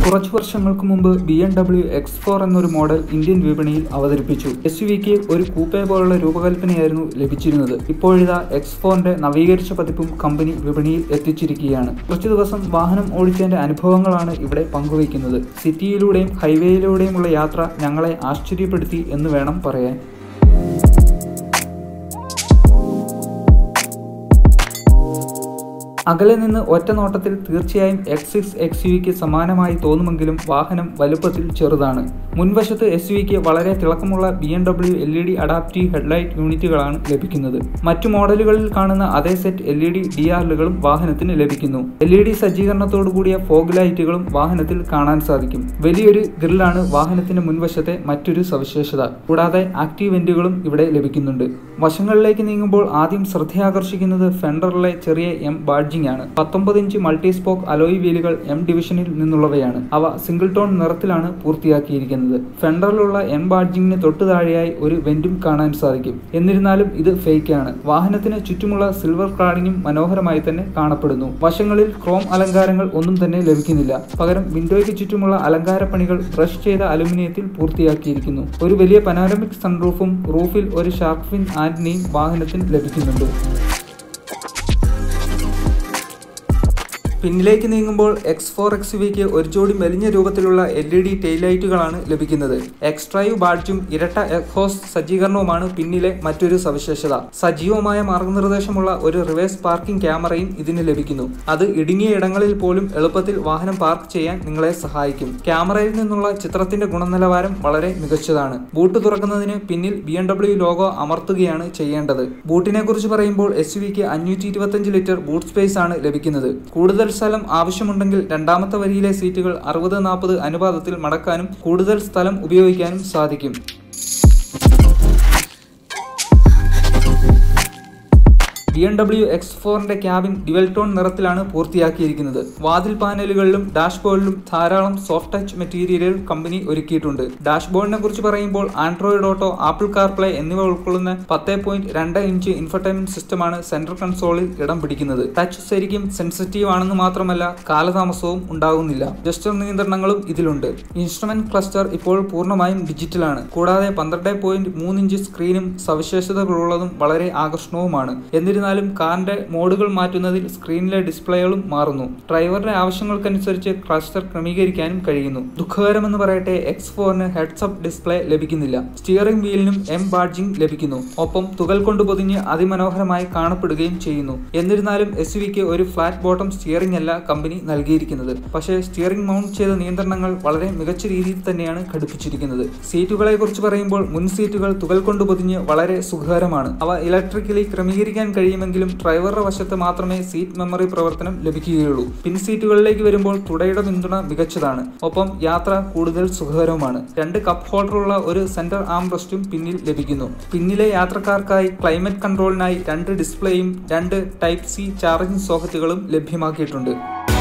കുറച്ചു വർഷങ്ങൾക്ക് മുമ്പ് B M W X four എന്നൊരു മോഡൽ ഇന്ത്യൻ വിപണിയിൽ അവതരിപ്പിച്ചു എസ് യു വിക്ക് ഒരു കൂപ്പെ പോലുള്ള രൂപകൽപ്പനയായിരുന്നു ലഭിച്ചിരുന്നത് ഇപ്പോഴിതാ എക്സ് ഫോറിന്റെ നവീകരിച്ച പതിപ്പും കമ്പനി വിപണിയിൽ എത്തിച്ചിരിക്കുകയാണ് കുറച്ചു ദിവസം വാഹനം ഓടിച്ചതിന്റെ അനുഭവങ്ങളാണ് ഇവിടെ പങ്കുവയ്ക്കുന്നത് സിറ്റിയിലൂടെയും ഹൈവേയിലൂടെയുമുള്ള യാത്ര ഞങ്ങളെ ആശ്ചര്യപ്പെടുത്തി എന്ന് വേണം പറയാൻ അകലെ നിന്ന് ഒറ്റ നോട്ടത്തിൽ തീർച്ചയായും എക്സ് സിക്സ് എക്സ് യുവിക്ക് സമാനമായി തോന്നുമെങ്കിലും വാഹനം വലുപ്പത്തിൽ ചെറുതാണ് മുൻവശത്ത് എസ് യുവിക്ക് വളരെ തിളക്കമുള്ള B M W L E D adaptive headlight യൂണിറ്റുകളാണ് ലഭിക്കുന്നത് മറ്റു മോഡലുകളിൽ കാണുന്ന അതേ set L E D D ആറുകളും വാഹനത്തിന് ലഭിക്കുന്നു എൽ ഇ ഡി സജ്ജീകരണത്തോടു കൂടിയ ഫോഗ് ലൈറ്റുകളും വാഹനത്തിൽ കാണാൻ സാധിക്കും വലിയൊരു ഗ്രില്ലാണ് വാഹനത്തിന്റെ മുൻവശത്തെ മറ്റൊരു സവിശേഷത കൂടാതെ ആക്റ്റീവ് വെന്റുകളും ഇവിടെ ലഭിക്കുന്നുണ്ട് വശങ്ങളിലേക്ക് നീങ്ങുമ്പോൾ ആദ്യം ശ്രദ്ധയാകർഷിക്കുന്നത് ഫെൻഡറിലെ ചെറിയ എം ബാഡ്ജിംഗ് ആണ് പത്തൊമ്പത് ഇഞ്ച് മൾട്ടി സ്പോക്ക് അലോയ് വീലുകൾ എം ഡിവിഷനിൽ നിന്നുള്ളവയാണ് അവ സിംഗിൾ ടോൺ നിറത്തിലാണ് പൂർത്തിയാക്കിയിരിക്കുന്നത് ഫെൻഡറിലുള്ള എം ബാഡ്ജിങ്ങിന് തൊട്ടു താഴെയായി ഒരു വെന്റും കാണാൻ സാധിക്കും എന്നിരുന്നാലും ഇത് ഫേക്ക് ആണ് വാഹനത്തിന് ചുറ്റുമുള്ള സിൽവർ ക്ലാഡിങ്ങും മനോഹരമായി തന്നെ കാണപ്പെടുന്നു വശങ്ങളിൽ ക്രോം അലങ്കാരങ്ങൾ ഒന്നും തന്നെ ലഭിക്കുന്നില്ല പകരം വിൻഡോയ്ക്ക് ചുറ്റുമുള്ള അലങ്കാര പണികൾ ബ്രഷ് ചെയ്ത അലുമിനിയത്തിൽ പൂർത്തിയാക്കിയിരിക്കുന്നു ഒരു വലിയ പനോരമിക് സൺറൂഫും റൂഫിൽ ഒരു ഷാർക്ക് ഫിൻ ആന്റിനെയും വാഹനത്തിന് ലഭിക്കുന്നുണ്ട് പിന്നിലേക്ക് നീങ്ങുമ്പോൾ എക്സ് ഫോർ എക്സ് വിക്ക് ഒരു ജോഡി മെലിഞ്ഞ രൂപത്തിലുള്ള എൽ ഇ ഡി ടെയിലൈറ്റുകളാണ് ലഭിക്കുന്നത് എക്സ്ട്രൈവ് ബാഡ്ജും ഇരട്ട എക്ഹോസ് സജ്ജീകരണവുമാണ് പിന്നിലെ മറ്റൊരു സവിശേഷത സജീവമായ മാർഗനിർദ്ദേശമുള്ള ഒരു റിവേഴ്സ് പാർക്കിംഗ് ക്യാമറയും ഇതിന് ലഭിക്കുന്നു അത് ഇടുങ്ങിയ ഇടങ്ങളിൽ പോലും എളുപ്പത്തിൽ വാഹനം പാർക്ക് ചെയ്യാൻ നിങ്ങളെ സഹായിക്കും ക്യാമറയിൽ നിന്നുള്ള ചിത്രത്തിന്റെ ഗുണനിലവാരം വളരെ മികച്ചതാണ് ബൂട്ട് തുറക്കുന്നതിന് പിന്നിൽ ബി എം ഡബ്ല്യു ലോഗോ അമർത്തുകയാണ് ചെയ്യേണ്ടത് ബൂട്ടിനെ കുറിച്ച് പറയുമ്പോൾ എസ് യുവിക്ക് അഞ്ഞൂറ്റി ഇരുപത്തഞ്ച് ലിറ്റർ ബൂട്ട് സ്പേസ് ആണ് ലഭിക്കുന്നത് കൂടുതൽ സ്ഥലം ആവശ്യമുണ്ടെങ്കിൽ രണ്ടാമത്തെ വരിയിലെ സീറ്റുകൾ അറുപത് നാൽപ്പത് അനുപാതത്തിൽ മടക്കാനും കൂടുതൽ സ്ഥലം ഉപയോഗിക്കാനും സാധിക്കും ബി എം ഡബ്ല്യു എക്സ് ഫോറിന്റെ ക്യാബിൻ ഡ്യുവൽ ടോൺ നിറത്തിലാണ് പൂർത്തിയാക്കിയിരിക്കുന്നത് വാതിൽ പാനലുകളിലും ഡാഷ്ബോർഡിലും ധാരാളം സോഫ്റ്റ് ടച്ച് മെറ്റീരിയലുകൾ കമ്പനി ഒരുക്കിയിട്ടുണ്ട് ഡാഷ്ബോർഡിനെ കുറിച്ച് പറയുമ്പോൾ ആൻഡ്രോയിഡ് ഓട്ടോ ആപ്പിൾ കാർപ്ലേ എന്നിവ ഉൾക്കൊള്ളുന്ന പത്ത് പോയിന്റ് രണ്ട് ഇഞ്ച് ഇൻഫർടൈൻമെന്റ് സിസ്റ്റമാണ് സെൻട്രൽ കൺസോളിൽ ഇടം പിടിക്കുന്നത് ടച്ച് ശരിക്കും സെൻസിറ്റീവ് ആണെന്ന് മാത്രമല്ല കാലതാമസവും ഉണ്ടാകുന്നില്ല ജസ്റ്റർ നിയന്ത്രണങ്ങളും ഇതിലുണ്ട് ഇൻസ്ട്രുമെന്റ് ക്ലസ്റ്റർ ഇപ്പോൾ പൂർണ്ണമായും ഡിജിറ്റലാണ് കൂടാതെ പന്ത്രണ്ട് പോയിന്റ് മൂന്ന് ഇഞ്ച് സ്ക്രീനും സവിശേഷതകളുള്ളതും വളരെ ആകർഷണവുമാണ് എന്നിരുന്നാലും കാറിന്റെ മോഡുകൾ മാറ്റുന്നതിൽ സ്ക്രീനിലെ ഡിസ്പ്ലേകളും മാറുന്നു ഡ്രൈവറുടെ ആവശ്യങ്ങൾക്കനുസരിച്ച് ക്ലസ്റ്റർ ക്രമീകരിക്കാനും കഴിയുന്നു ദുഃഖകരമെന്ന് പറയട്ടെ എക്സ് ഫോറിന് ഹെഡ്സപ്പ് ഡിസ്പ്ലേ ലഭിക്കുന്നില്ല സ്റ്റിയറിംഗ് വീലിനും എം ബാഡ്ജിംഗ് ലഭിക്കുന്നു ഒപ്പം തുകൽ കൊണ്ട് പൊതിഞ്ഞ് അതിമനോഹരമായി കാണപ്പെടുകയും ചെയ്യുന്നു എന്നിരുന്നാലും എസ് വിക്ക് ഒരു ഫ്ലാറ്റ് ബോട്ടം സ്റ്റിയറിംഗ് അല്ല കമ്പനി നൽകിയിരിക്കുന്നത് പക്ഷേ സ്റ്റിയറിംഗ് മൗണ്ട് ചെയ്ത നിയന്ത്രണങ്ങൾ വളരെ മികച്ച രീതിയിൽ തന്നെയാണ് ഘടിപ്പിച്ചിരിക്കുന്നത് സീറ്റുകളെ കുറിച്ച് പറയുമ്പോൾ മുൻ സീറ്റുകൾ തുകൽ കൊണ്ട് പൊതിഞ്ഞ് വളരെ സുഖകരമാണ് അവ ഇലക്ട്രിക്കലി ക്രമീകരിക്കാൻ കഴിയുമെങ്കിലും ഡ്രൈവറുടെ വശത്ത് മാത്രമേ സീറ്റ് മെമ്മറി പ്രവർത്തനം ലഭിക്കുകയുള്ളൂ പിൻ സീറ്റുകളിലേക്ക് വരുമ്പോൾ തുടയുടെ പിന്തുണ മികച്ചതാണ് ഒപ്പം യാത്ര കൂടുതൽ സുഖകരവുമാണ് രണ്ട് കപ്പ് ഹോൾഡറുള്ള ഒരു സെന്റർ ആം റെസ്റ്റും പിന്നിൽ ലഭിക്കുന്നു പിന്നിലെ യാത്രക്കാർക്കായി ക്ലൈമറ്റ് കൺട്രോളിനായി രണ്ട് ഡിസ്പ്ലേയും രണ്ട് ടൈപ്പ് സി ചാർജിംഗ് സോക്കറ്റുകളും ലഭ്യമാക്കിയിട്ടുണ്ട്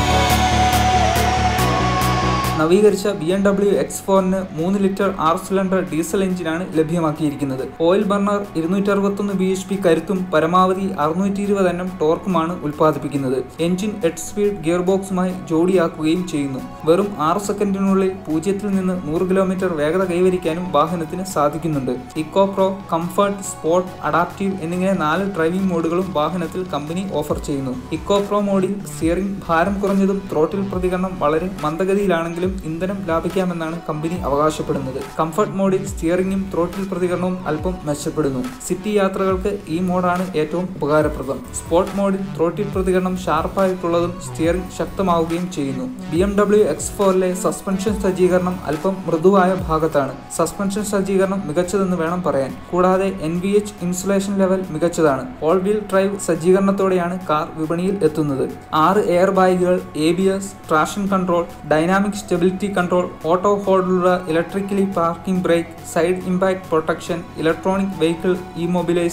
നവീകരിച്ച ബി എം ഡബ്ല്യു എക്സ് ഫോറിന് മൂന്ന് ലിറ്റർ ആറ് സിലിണ്ടർ ഡീസൽ എഞ്ചിനാണ് ലഭ്യമാക്കിയിരിക്കുന്നത് ഓയിൽ ബർണർ ഇരുന്നൂറ്റി അറുപത്തൊന്ന് ബി എച്ച് പി കരുത്തും പരമാവധി അറുന്നൂറ്റി ഇരുപത് എണ്ണം ടോർക്കുമാണ് ഉൽപ്പാദിപ്പിക്കുന്നത് എഞ്ചിൻ എട്ട് സ്പീഡ് ഗിയർ ബോക്സുമായി ജോഡിയാക്കുകയും ചെയ്യുന്നു വെറും ആറ് സെക്കൻഡിനുള്ളിൽ പൂജ്യത്തിൽ നിന്ന് നൂറ് കിലോമീറ്റർ വേഗത കൈവരിക്കാനും വാഹനത്തിന് സാധിക്കുന്നുണ്ട് eco pro comfort sport adaptive എന്നിങ്ങനെ നാല് ഡ്രൈവിംഗ് മോഡുകളും വാഹനത്തിൽ കമ്പനി ഓഫർ ചെയ്യുന്നു ഇക്കോ പ്രോ മോഡിൽ സ്റ്റിയറിംഗ് ഭാരം കുറഞ്ഞതും ത്രോട്ടിൽ പ്രതികരണം വളരെ മന്ദഗതിയിലാണെങ്കിലും ഇന്ധനം ലാഭിക്കാമെന്നാണ് കമ്പനി അവകാശപ്പെടുന്നത് കംഫർട്ട് മോഡിൽ സ്റ്റിയറിംഗും ത്രോട്ടിൽ പ്രതികരണവും അല്പം മെച്ചപ്പെടുന്നു സിറ്റി യാത്രകൾക്ക് ഈ മോഡാണ് ഏറ്റവും ഉപകാരപ്രദം സ്പോർട്ട് മോഡിൽ ത്രോട്ടിൽ പ്രതികരണം ഷാർപ്പായിട്ടുള്ളതും സ്റ്റിയറിംഗ് ശക്തമാവുകയും ചെയ്യുന്നു ബി എം ഡബ്ല്യു എക്സ് ഫോറിലെ സസ്പെൻഷൻ സജ്ജീകരണം അല്പം മൃദുവായ ഭാഗത്താണ് സസ്പെൻഷൻ സജ്ജീകരണം മികച്ചതെന്ന് വേണം പറയാൻ കൂടാതെ N V H insulation level മികച്ചതാണ് ഓൾ വീൽ ഡ്രൈവ് സജ്ജീകരണത്തോടെയാണ് കാർ വിപണിയിൽ എത്തുന്നത് ആറ് എയർ ബാഗുകൾ A B S traction control dynamic stability control auto ഹോൾഡുള്ള electrically parking brake side impact protection electronic vehicle immobiliser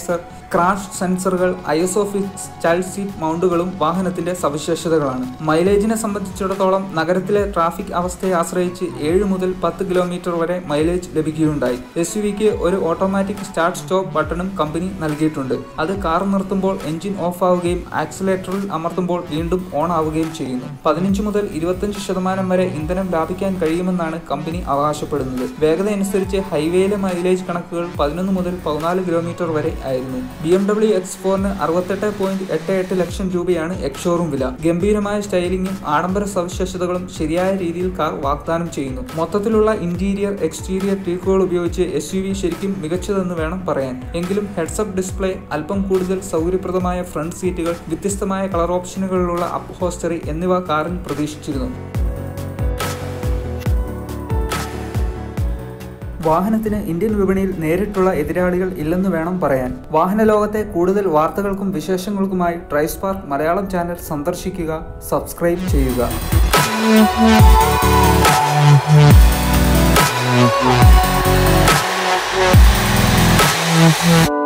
crash സെൻസറുകൾ ഐസോഫിക്സ് ചൈൽഡ് സീറ്റ് മൗണ്ടുകളും വാഹനത്തിന്റെ സവിശേഷതകളാണ് മൈലേജിനെ സംബന്ധിച്ചിടത്തോളം നഗരത്തിലെ ട്രാഫിക് അവസ്ഥയെ ആശ്രയിച്ച് ഏഴ് മുതൽ പത്ത് കിലോമീറ്റർ വരെ മൈലേജ് ലഭിക്കുകയുണ്ടായി എസ് യു വിക്ക് ഒരു ഓട്ടോമാറ്റിക് സ്റ്റാർട്ട് സ്റ്റോപ്പ് ബട്ടണും കമ്പനി നൽകിയിട്ടുണ്ട് അത് കാർ നിർത്തുമ്പോൾ എഞ്ചിൻ ഓഫ് ആവുകയും ആക്സിലേറ്ററിൽ അമർത്തുമ്പോൾ വീണ്ടും ഓൺ ആവുകയും ചെയ്യുന്നു പതിനഞ്ച് മുതൽ ഇരുപത്തഞ്ച് ശതമാനം വരെ ഇന്ധനം ലാഭിക്കാൻ കഴിയുമെന്നാണ് കമ്പനി അവകാശപ്പെടുന്നത് വേഗത അനുസരിച്ച് ഹൈവേയിലെ മൈലേജ് കണക്കുകൾ പതിനൊന്ന് മുതൽ പതിനാല് കിലോമീറ്റർ വരെ ആയിരുന്നു ബി എം ഡബ്ല്യു എക്സ് ഫോറിന് അറുപത്തെട്ട് പോയിന്റ് എട്ട് എട്ട് ലക്ഷം രൂപയാണ് എക്സ്ഷോറൂം വില ഗംഭീരമായ സ്റ്റൈലിംഗും ആഡംബര സവിശേഷതകളും ശരിയായ രീതിയിൽ കാർ വാഗ്ദാനം ചെയ്യുന്നു മൊത്തത്തിലുള്ള ഇന്റീരിയർ എക്സ്റ്റീരിയർ ട്രീക്കുകൾ ഉപയോഗിച്ച് എസ് യു വി ശരിക്കും മികച്ചതെന്ന് വേണം പറയാൻ എങ്കിലും ഹെഡ്സപ്പ് ഡിസ്പ്ലേ അല്പം കൂടുതൽ സൗകര്യപ്രദമായ ഫ്രണ്ട് സീറ്റുകൾ വ്യത്യസ്തമായ കളർ ഓപ്ഷനുകളിലുള്ള അപ്ഹോസ്റ്ററി എന്നിവ കാറിൽ പ്രതീക്ഷിച്ചിരുന്നു വാഹനത്തിന് ഇന്ത്യൻ വിപണിയിൽ നേരിട്ടുള്ള എതിരാളികൾ ഇല്ലെന്ന് വേണം പറയാൻ വാഹന ലോകത്തെ കൂടുതൽ വാർത്തകൾക്കും വിശേഷങ്ങൾക്കുമായി ട്രൈസ്പാർക്ക് മലയാളം ചാനൽ സന്ദർശിക്കുക സബ്സ്ക്രൈബ് ചെയ്യുക Thank you.